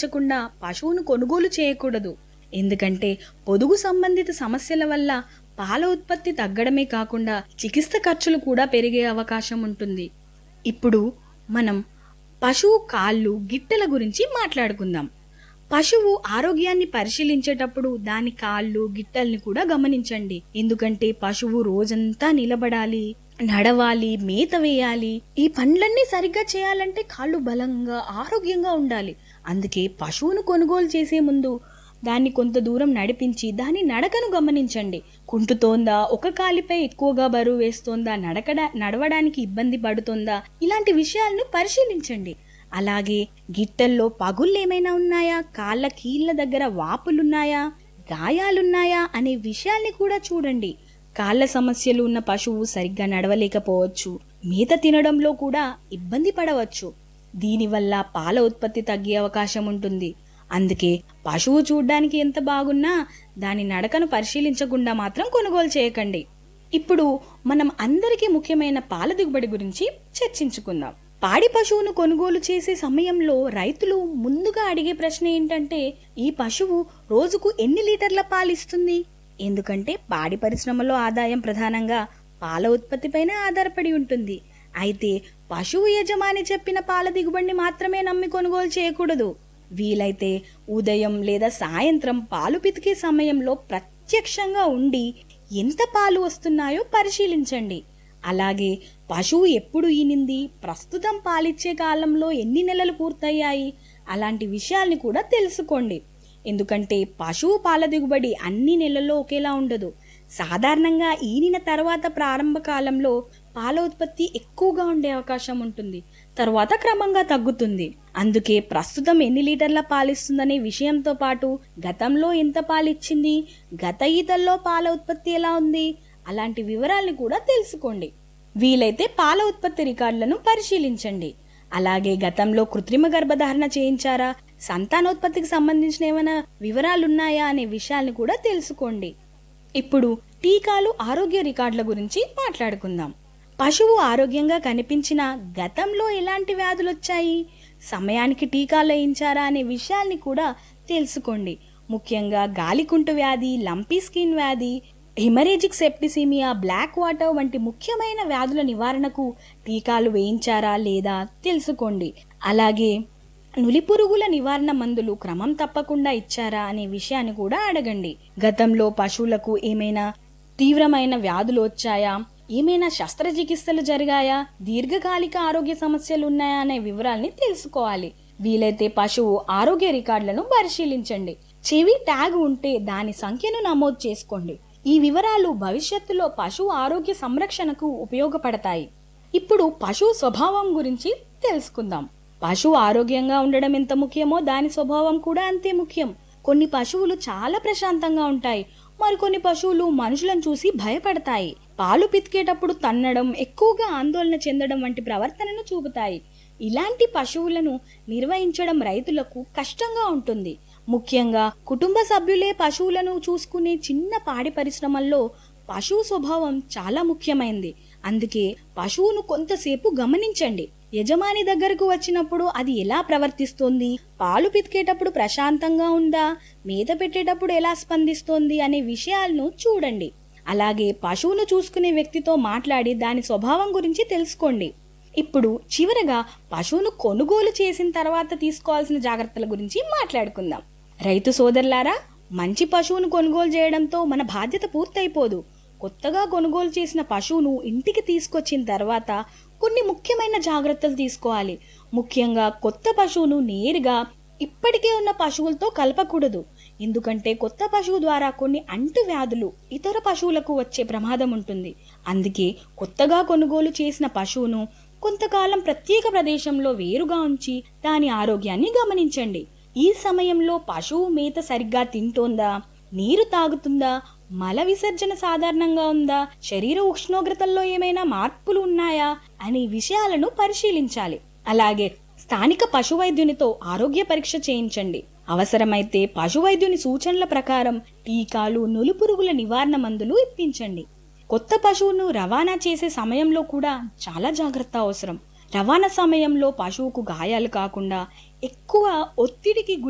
పరిశీలించకుండా పశువును కొనుగోలు చేయకూడదు ఎందుకంటే పొదుగు సంబంధిత సమస్యల వల్ల పాల ఉత్పత్తి తగ్గడమే కాకుండా చికిత్స ఖర్చులు కూడా పెరిగే అవకాశం ఉంటుంది ఇప్పుడు మనం పశువు కాళ్ళు గిట్టెల గురించి మాట్లాడుకుందాం పశువు ఆరోగ్యాన్ని పరిశీలించేటప్పుడు దాని కాళ్ళు గిట్టల్ని కూడా గమనించండి ఎందుకంటే పశువు రోజంతా నిలబడాలి నడవాలి మేత వేయాలి ఈ పనులన్నీ సరిగ్గా చేయాలంటే కాళ్ళు బలంగా ఆరోగ్యంగా ఉండాలి అందుకే పశువును కొనుగోలు చేసే ముందు దాన్ని కొంత దూరం నడిపించి దాని నడకను గమనించండి కుంటుతోందా ఒక కాలిపై ఎక్కువగా బరువు వేస్తోందా నడకడ నడవడానికి ఇబ్బంది పడుతోందా ఇలాంటి విషయాలను పరిశీలించండి అలాగే గిట్టల్లో పగుళ్ళు ఏమైనా ఉన్నాయా కాళ్ళ కీళ్ళ దగ్గర వాపులున్నాయా గాయాలున్నాయా అనే విషయాల్ని కూడా చూడండి కాళ్ళ సమస్యలు ఉన్న పశువు సరిగ్గా నడవలేకపోవచ్చు మేత తినడంలో కూడా ఇబ్బంది పడవచ్చు దీనివల్ల పాల ఉత్పత్తి తగ్గే అవకాశం ఉంటుంది అందుకే పశువు చూడ్డానికి ఎంత బాగున్నా దాని నడకను పరిశీలించకుండా మాత్రం కొనుగోలు చేయకండి ఇప్పుడు మనం అందరికీ ముఖ్యమైన పాల దిగుబడి గురించి చర్చించుకుందాం పాడి పశువును కొనుగోలు చేసే సమయంలో రైతులు ముందుగా అడిగే ప్రశ్న ఏంటంటే ఈ పశువు రోజుకు ఎన్ని లీటర్ల పాలు ఇస్తుంది ఎందుకంటే పాడి పరిశ్రమలో ఆదాయం ప్రధానంగా పాల ఉత్పత్తిపైనే ఆధారపడి ఉంటుంది అయితే పశువు యజమాని చెప్పిన పాల దిగుబడిని మాత్రమే నమ్మి కొనుగోలు చేయకూడదు వీలైతే ఉదయం లేదా సాయంత్రం పాలు పితికే సమయంలో ప్రత్యక్షంగా ఉండి ఎంత పాలు వస్తున్నాయో పరిశీలించండి అలాగే పశువు ఎప్పుడు ఈనింది ప్రస్తుతం పాలిచ్చే కాలంలో ఎన్ని నెలలు పూర్తయ్యాయి అలాంటి విషయాల్ని కూడా తెలుసుకోండి ఎందుకంటే పశువు పాల దిగుబడి అన్ని నెలల్లో ఒకేలా ఉండదు సాధారణంగా ఈనిన తర్వాత ప్రారంభ కాలంలో పాల ఉత్పత్తి ఎక్కువగా ఉండే అవకాశం ఉంటుంది తర్వాత క్రమంగా తగ్గుతుంది అందుకే ప్రస్తుతం ఎన్ని లీటర్ల పాలిస్తుందనే విషయంతో పాటు గతంలో ఎంత పాలిచ్చింది గత ఈతల్లో పాల ఉత్పత్తి ఎలా ఉంది అలాంటి వివరాల్ని కూడా తెలుసుకోండి వీలైతే పాల ఉత్పత్తి రికార్డులను పరిశీలించండి అలాగే గతంలో కృత్రిమ గర్భధారణ చేయించారా సంతానోత్పత్తికి సంబంధించిన ఏమైనా వివరాలున్నాయా అనే విషయాల్ని కూడా తెలుసుకోండి ఇప్పుడు టీకాలు ఆరోగ్య రికార్డుల గురించి మాట్లాడుకుందాం పశువు ఆరోగ్యంగా కనిపించిన గతంలో ఎలాంటి వ్యాధులు వచ్చాయి సమయానికి టీకాలు వేయించారా అనే విషయాల్ని కూడా తెలుసుకోండి ముఖ్యంగా గాలికుంటు వ్యాధి లంపీ స్కిన్ వ్యాధి హిమరేజిక్ సెప్టిసిమియా బ్లాక్ వాటర్ వంటి ముఖ్యమైన వ్యాధుల నివారణకు టీకాలు వేయించారా లేదా తెలుసుకోండి అలాగే నులిపురుగుల నివారణ మందులు క్రమం తప్పకుండా ఇచ్చారా అనే విషయాన్ని కూడా అడగండి గతంలో పశువులకు ఏమైనా తీవ్రమైన వ్యాధులు వచ్చాయా ఏమైనా శస్త్రచికిత్సలు జరిగాయా దీర్ఘకాలిక ఆరోగ్య సమస్యలు ఉన్నాయా అనే వివరాల్ని తెలుసుకోవాలి వీలైతే పశువు ఆరోగ్య రికార్డులను పరిశీలించండి చెవి ట్యాగ్ ఉంటే దాని సంఖ్యను నమోదు చేసుకోండి ఈ వివరాలు భవిష్యత్తులో పశువు ఆరోగ్య సంరక్షణకు ఉపయోగపడతాయి ఇప్పుడు పశువు స్వభావం గురించి తెలుసుకుందాం పశువు ఆరోగ్యంగా ఉండడం ఎంత ముఖ్యమో దాని స్వభావం కూడా అంతే ముఖ్యం కొన్ని పశువులు చాలా ప్రశాంతంగా ఉంటాయి మరికొన్ని పశువులు మనుషులను చూసి భయపడతాయి పాలు పితికేటప్పుడు తన్నడం ఎక్కువగా ఆందోళన చెందడం వంటి ప్రవర్తనను చూపుతాయి ఇలాంటి పశువులను నిర్వహించడం రైతులకు కష్టంగా ఉంటుంది ముఖ్యంగా కుటుంబ సభ్యులే పశువులను చూసుకునే చిన్న పాడి పరిశ్రమల్లో పశువు స్వభావం చాలా ముఖ్యమైనది అందుకే పశువును కొంతసేపు గమనించండి యజమాని దగ్గరకు వచ్చినప్పుడు అది ఎలా ప్రవర్తిస్తోంది పాలు పితికేటప్పుడు ప్రశాంతంగా ఉందా మేత పెట్టేటప్పుడు ఎలా స్పందిస్తోంది అనే విషయాలను చూడండి అలాగే పశువును చూసుకునే వ్యక్తితో మాట్లాడి దాని స్వభావం గురించి తెలుసుకోండి ఇప్పుడు చివరగా పశువును కొనుగోలు చేసిన తర్వాత తీసుకోవాల్సిన జాగ్రత్తల గురించి మాట్లాడుకుందాం రైతు సోదరులారా మంచి పశువును కొనుగోలు చేయడంతో మన బాధ్యత పూర్తయిపోదు కొత్తగా కొనుగోలు చేసిన పశువును ఇంటికి తీసుకొచ్చిన తర్వాత కొన్ని ముఖ్యమైన జాగ్రత్తలు తీసుకోవాలి ముఖ్యంగా కొత్త పశువును నేరుగా ఇప్పటికే ఉన్న పశువులతో కలపకూడదు ఎందుకంటే కొత్త పశువు ద్వారా కొన్ని అంటు వ్యాధులు ఇతర పశువులకు వచ్చే ప్రమాదం ఉంటుంది అందుకే కొత్తగా కొనుగోలు చేసిన పశువును కొంతకాలం ప్రత్యేక ప్రదేశంలో వేరుగా ఉంచి దాని ఆరోగ్యాన్ని గమనించండి ఈ సమయంలో పశువు మేత సరిగ్గా తింటోందా నీరు తాగుతుందా మల విసర్జన సాధారణంగా ఉందా శరీర ఉష్ణోగ్రతల్లో ఏమైనా మార్పులు ఉన్నాయా అనే విషయాలను పరిశీలించాలి అలాగే స్థానిక పశువైద్యునితో ఆరోగ్య పరీక్ష చేయించండి అవసరమైతే పశువైద్యుని సూచనల ప్రకారం టీకాలు నులిపురుగుల నివారణ మందులు ఇప్పించండి కొత్త పశువును రవాణా చేసే సమయంలో కూడా చాలా జాగ్రత్త అవసరం రవాణా సమయంలో పశువుకు గాయాలు కాకుండా ఎక్కువ ఒత్తిడికి